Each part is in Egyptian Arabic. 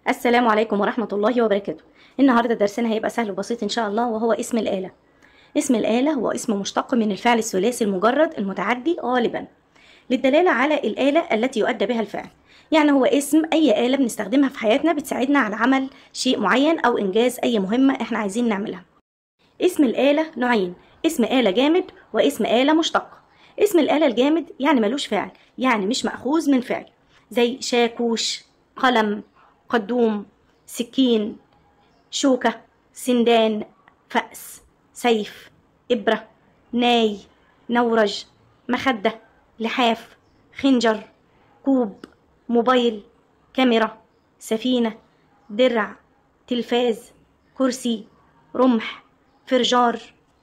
السلام عليكم ورحمة الله وبركاته النهاردة درسنا هيبقى سهل وبسيط إن شاء الله وهو اسم الآلة اسم الآلة هو اسم مشتق من الفعل الثلاثي المجرد المتعدي غالبا للدلالة على الآلة التي يؤدى بها الفعل يعني هو اسم أي آلة بنستخدمها في حياتنا بتساعدنا على عمل شيء معين أو إنجاز أي مهمة إحنا عايزين نعملها اسم الآلة نوعين اسم آلة جامد واسم آلة مشتق اسم الآلة الجامد يعني ملوش فعل يعني مش مأخوذ من فعل زي شاكوش قلم قدوم سكين شوكة سندان فأس سيف إبرة ناي نورج مخدة لحاف خنجر كوب موبايل كاميرا سفينة درع تلفاز كرسي رمح فرجار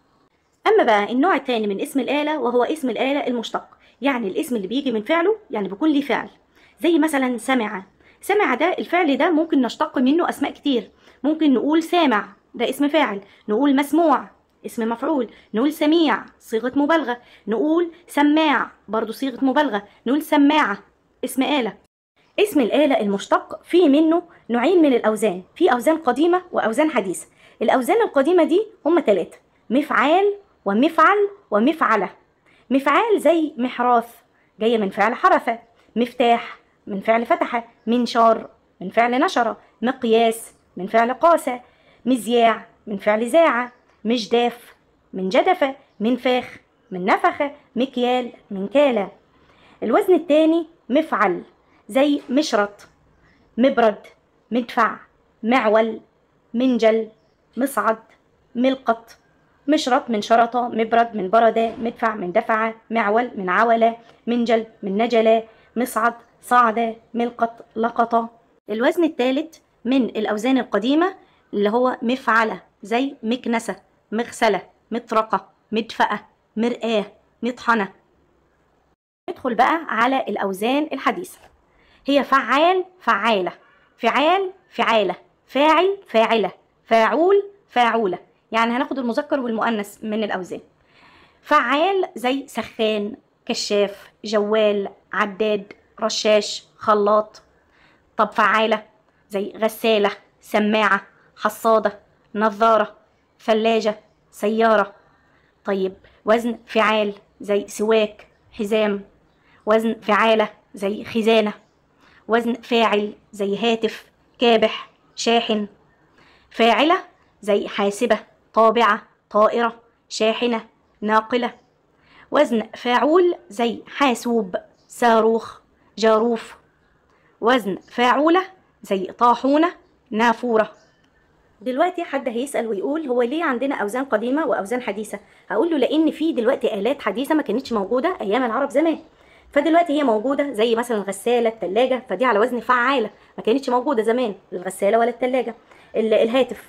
أما بقى النوع الثاني من اسم الآلة وهو اسم الآلة المشتق يعني الاسم اللي بيجي من فعله يعني بيكون ليه فعل زي مثلا سمع سمع ده الفعل ده ممكن نشتق منه أسماء كتير ممكن نقول سامع ده اسم فاعل نقول مسموع اسم مفعول نقول سميع صيغة مبالغة نقول سماع برضو صيغة مبالغة نقول سماعة اسم آلة اسم الآلة المشتق فيه منه نوعين من الأوزان في أوزان قديمة وأوزان حديثة الأوزان القديمة دي هم ثلاثة مفعال ومفعل ومفعلة مفعال زي محراث جاية من فعل حرث مفتاح من فعل فتح منشار من فعل نشر مقياس من فعل قاس مذياع من فعل زاع مجداف من جدف منفاخ من نفخ مكيال من كالة الوزن الثاني مفعل زي مشرط مبرد مدفع معول منجل مصعد ملقط مشرط من شرطة مبرد من برد مدفع من دفع معول من عول منجل من نجل مصعد صعد ملقط لقط الوزن الثالث من الأوزان القديمة اللي هو مفعلة زي مكنسة مغسلة مطرقة مدفأة مرآة مطحنة ندخل بقى على الأوزان الحديثة هي فعال فعالة فعال فعالة فاعل فاعلة فاعول فاعولة يعني هناخد المذكر والمؤنث من الأوزان فعال زي سخان كشاف جوال عداد رشاش خلاط طب فعالة زي غسالة سماعة حصادة نظارة ثلاجة سيارة طيب وزن فعال زي سواك حزام وزن فعالة زي خزانة وزن فاعل زي هاتف كابح شاحن فاعلة زي حاسبة طابعة طائرة شاحنة ناقلة وزن فاعول زي حاسوب صاروخ جاروف وزن فاعولة زي طاحونة نافورة دلوقتي حد هيسأل ويقول هو ليه عندنا أوزان قديمة وأوزان حديثة هقول له لأن في دلوقتي آلات حديثة ما كانتش موجودة أيام العرب زمان فدلوقتي هي موجودة زي مثلا الغسالة التلاجة فدي على وزن فعالة ما كانتش موجودة زمان الغسالة ولا التلاجة الهاتف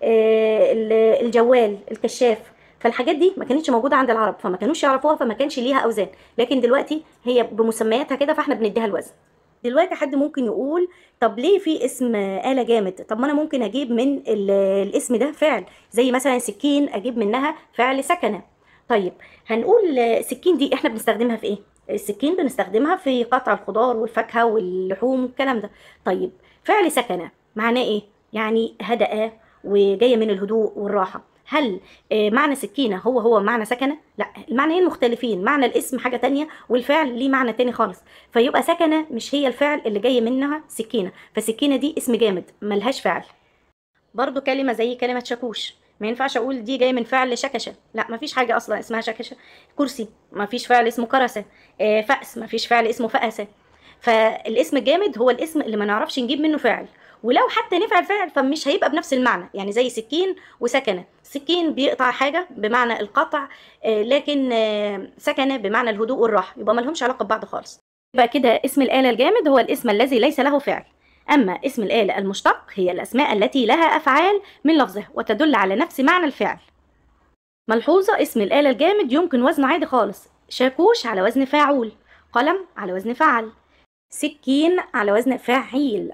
الجوال الكشاف فالحاجات دي ما كانتش موجوده عند العرب فما كانوش يعرفوها فما كانش ليها اوزان لكن دلوقتي هي بمسمياتها كده فاحنا بنديها الوزن دلوقتي حد ممكن يقول طب ليه في اسم آلة جامد طب ما انا ممكن اجيب من الاسم ده فعل زي مثلا سكين اجيب منها فعل سكنه طيب هنقول سكين دي احنا بنستخدمها في ايه السكين بنستخدمها في قطع الخضار والفاكهه واللحوم والكلام ده طيب فعل سكنه معناه ايه يعني هدأ وجايه من الهدوء والراحه هل معنى سكينة هو هو معنى سكنة؟ لا المعنيين مختلفين معنى الاسم حاجة تانية والفعل ليه معنى تاني خالص فيبقى سكنة مش هي الفعل اللي جاي منها سكينة فسكينة دي اسم جامد ملهاش فعل برضو كلمة زي كلمة شاكوش ما ينفعش اقول دي جايه من فعل شكشه لا ما فيش حاجه اصلا اسمها شكشه كرسي ما فيش فعل اسمه كرسه فأس ما فيش فعل اسمه فأسه فالاسم الجامد هو الاسم اللي ما نعرفش نجيب منه فعل ولو حتى نفع الفعل فمش هيبقى بنفس المعنى يعني زي سكين وسكنه سكين بيقطع حاجه بمعنى القطع لكن سكنه بمعنى الهدوء والراحه يبقى ملهمش علاقه ببعض خالص يبقى كده اسم الاله الجامد هو الاسم الذي ليس له فعل اما اسم الاله المشتق هي الاسماء التي لها افعال من لفظها وتدل على نفس معنى الفعل ملحوظه اسم الاله الجامد يمكن وزنه عادي خالص شاكوش على وزن فاعول قلم على وزن فعل سكين على وزن فاعيل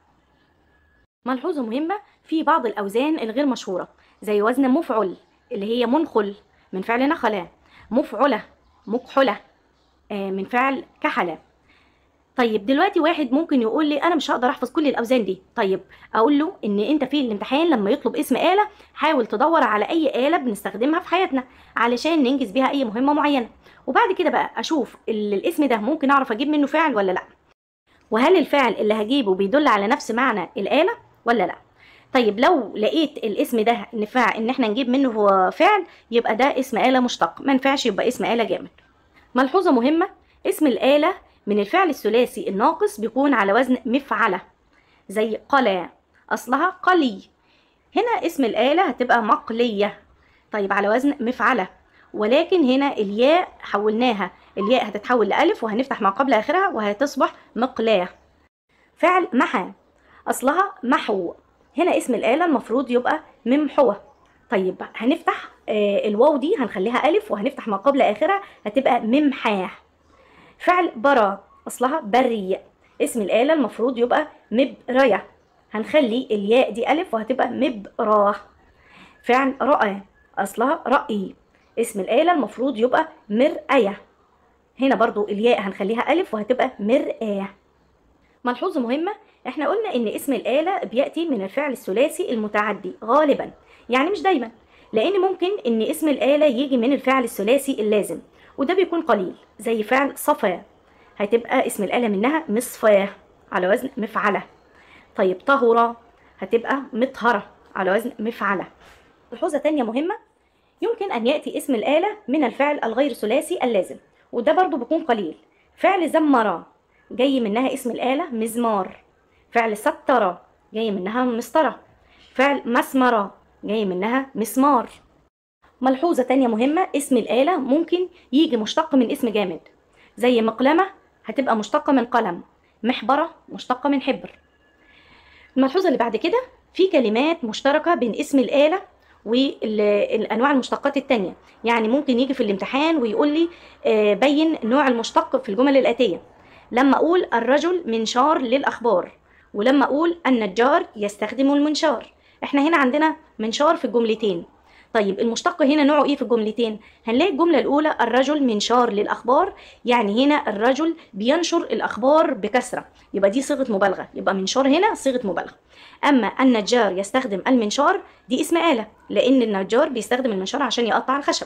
ملحوظة مهمة في بعض الأوزان الغير مشهورة زي وزن مفعل اللي هي منخل من فعل نخلة مفعلة مكحلة من فعل كحلة طيب دلوقتي واحد ممكن يقول لي انا مش هقدر احفظ كل الاوزان دي طيب اقول له ان انت في الامتحان لما يطلب اسم آلة حاول تدور على اي آلة بنستخدمها في حياتنا علشان ننجز بيها اي مهمة معينة وبعد كده بقى اشوف ال- الاسم ده ممكن اعرف اجيب منه فعل ولا لا وهل الفعل اللي هجيبه بيدل على نفس معنى الآلة ولا لا طيب لو لقيت الاسم ده نفع ان احنا نجيب منه هو فعل يبقى ده اسم آلة مشتق ما ينفعش يبقى اسم آلة جامد ملحوظة مهمة اسم الآلة من الفعل الثلاثي الناقص بيكون على وزن مفعلة زي قلا أصلها قلي هنا اسم الآلة هتبقى مقلية طيب على وزن مفعلة ولكن هنا الياء حولناها الياء هتتحول لألف وهنفتح ما قبل آخرها وهتصبح مقلاة فعل محى أصلها محو هنا اسم الآلة المفروض يبقى ممحوة طيب هنفتح آه الواو دي هنخليها ألف وهنفتح ما قبل آخرها هتبقى ممحاه فعل برا أصلها بري اسم الآلة المفروض يبقى مبرية هنخلي الياء دي ألف وهتبقى مبراه فعل رأى أصلها رأي اسم الآلة المفروض يبقى مرأية هنا برضو الياء هنخليها ألف وهتبقى مرآة ملحوظة مهمة احنا قلنا ان اسم الآلة بيأتي من الفعل الثلاثي المتعدي غالبا يعني مش دايما لان ممكن ان اسم الآلة يجي من الفعل الثلاثي اللازم وده بيكون قليل زي فعل صفا هتبقى اسم الآلة منها مصفاه على وزن مفعلة طيب طهرة هتبقى مطهرة على وزن مفعلة ملحوظة تانية مهمة يمكن أن يأتي اسم الآلة من الفعل الغير ثلاثي اللازم وده برضو بيكون قليل فعل زمرة جاي منها اسم الآلة مزمار فعل سترة جاي منها مسطرة فعل مسمرة جاي منها مسمار ملحوظة تانية مهمة اسم الآلة ممكن يجي مشتق من اسم جامد زي مقلمة هتبقى مشتقة من قلم محبرة مشتقة من حبر الملحوظة اللي بعد كده في كلمات مشتركة بين اسم الآلة والأنواع المشتقات التانية يعني ممكن يجي في الامتحان ويقول لي آه، بين نوع المشتق في الجمل الآتية لما أقول الرجل منشار للأخبار ولما أقول النجار يستخدم المنشار احنا هنا عندنا منشار في الجملتين طيب المشتق هنا نوعه ايه في الجملتين هنلاقي الجملة الأولى الرجل منشار للأخبار يعني هنا الرجل بينشر الأخبار بكثرة يبقى دي صيغة مبالغة يبقى منشار هنا صيغة مبالغة أما النجار يستخدم المنشار دي اسم آلة لأن النجار بيستخدم المنشار عشان يقطع الخشب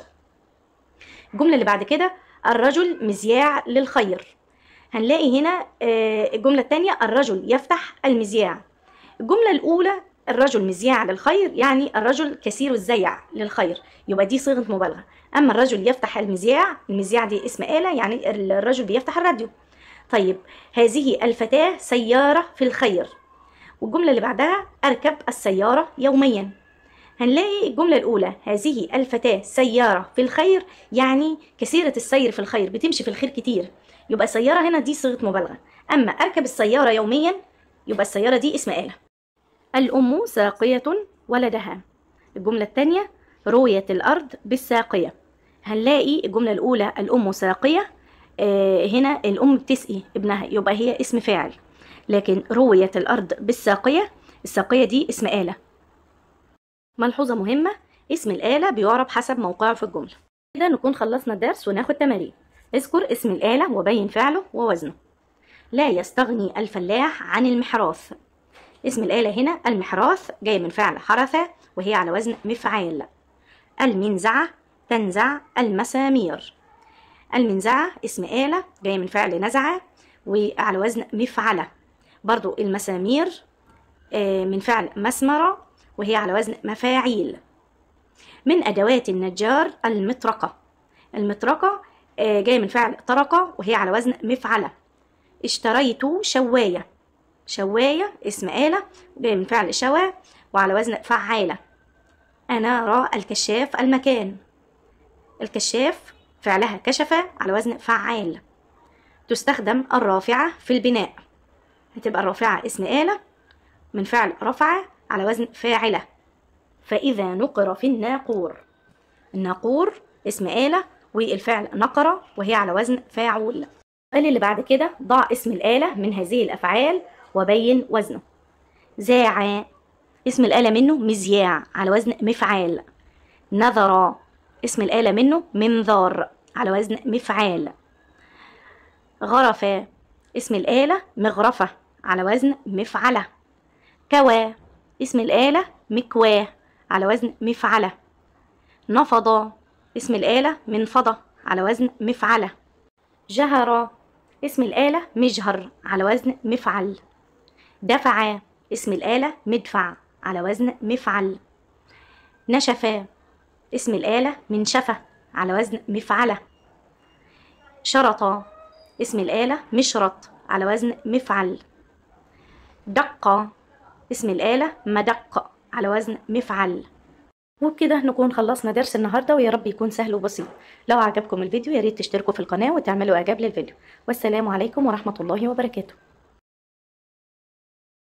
الجملة اللي بعد كده الرجل مذياع للخير هنلاقي هنا آه، الجملة الثانية الرجل يفتح المذياع الجملة الأولى الرجل مذياع للخير يعني الرجل كثير الزيع للخير يبقى دي صيغة مبالغة أما الرجل يفتح المذياع المذياع دي اسم آلة يعني الرجل بيفتح الراديو طيب هذه الفتاة سيارة في الخير والجملة اللي بعدها أركب السيارة يوميا هنلاقي الجملة الأولى هذه الفتاة سيارة في الخير يعني كثيرة السير في الخير بتمشي في الخير كتير يبقى سيارة هنا دي صيغة مبالغة أما أركب السيارة يوميا يبقى السيارة دي اسم آلة الأم ساقية ولدها الجملة الثانية رويت الأرض بالساقية هنلاقي الجملة الأولى الأم ساقية آه هنا الأم بتسقي ابنها يبقى هي اسم فاعل لكن رويت الأرض بالساقية الساقية دي اسم آلة ملحوظة مهمة اسم الآلة بيعرب حسب موقعه في الجملة كده نكون خلصنا الدرس وناخد تمارين اذكر اسم الآلة وبين فعله ووزنه لا يستغني الفلاح عن المحراث اسم الآلة هنا المحراث جاي من فعل حرث وهي على وزن مفعال المنزعة تنزع المسامير المنزعة اسم آلة جاي من فعل نزع وعلى وزن مفعلة برضو المسامير آه، من فعل مسمرة وهي على وزن مفاعيل من أدوات النجار المطرقة المطرقة آه، جاية من فعل طرقة وهي على وزن مفعلة اشتريت شواية شواية اسم آلة جاي من فعل شوى وعلى وزن فعالة أنا أرى الكشاف المكان الكشاف فعلها كشف على وزن فعال تستخدم الرافعة في البناء هتبقى الرافعة اسم آلة من فعل رفع على وزن فاعلة فإذا نقر في الناقور الناقور اسم آلة والفعل نقر وهي على وزن فاعول السؤال اللي بعد كده ضع اسم الآلة من هذه الأفعال وبين وزنه زاع اسم الآلة منه مذياع على وزن مفعال نظر اسم الآلة منه منظار على وزن مفعال غرف اسم الآلة مغرفة على وزن مفعلة كوى اسم الآلة مكواه على وزن مفعلة نفض اسم الآلة منفضة على وزن مفعلة جهر اسم الآلة مجهر على وزن مفعل دفع اسم الآلة مدفع على وزن مفعل نشفا اسم الآلة منشفة على وزن مفعلة شرط اسم الآلة مشرط على وزن مفعل دق اسم الآلة مدق على وزن مفعل وبكده نكون خلصنا درس النهاردة ويا رب يكون سهل وبسيط لو عجبكم الفيديو يا ريت تشتركوا في القناة وتعملوا إعجاب للفيديو والسلام عليكم ورحمة الله وبركاته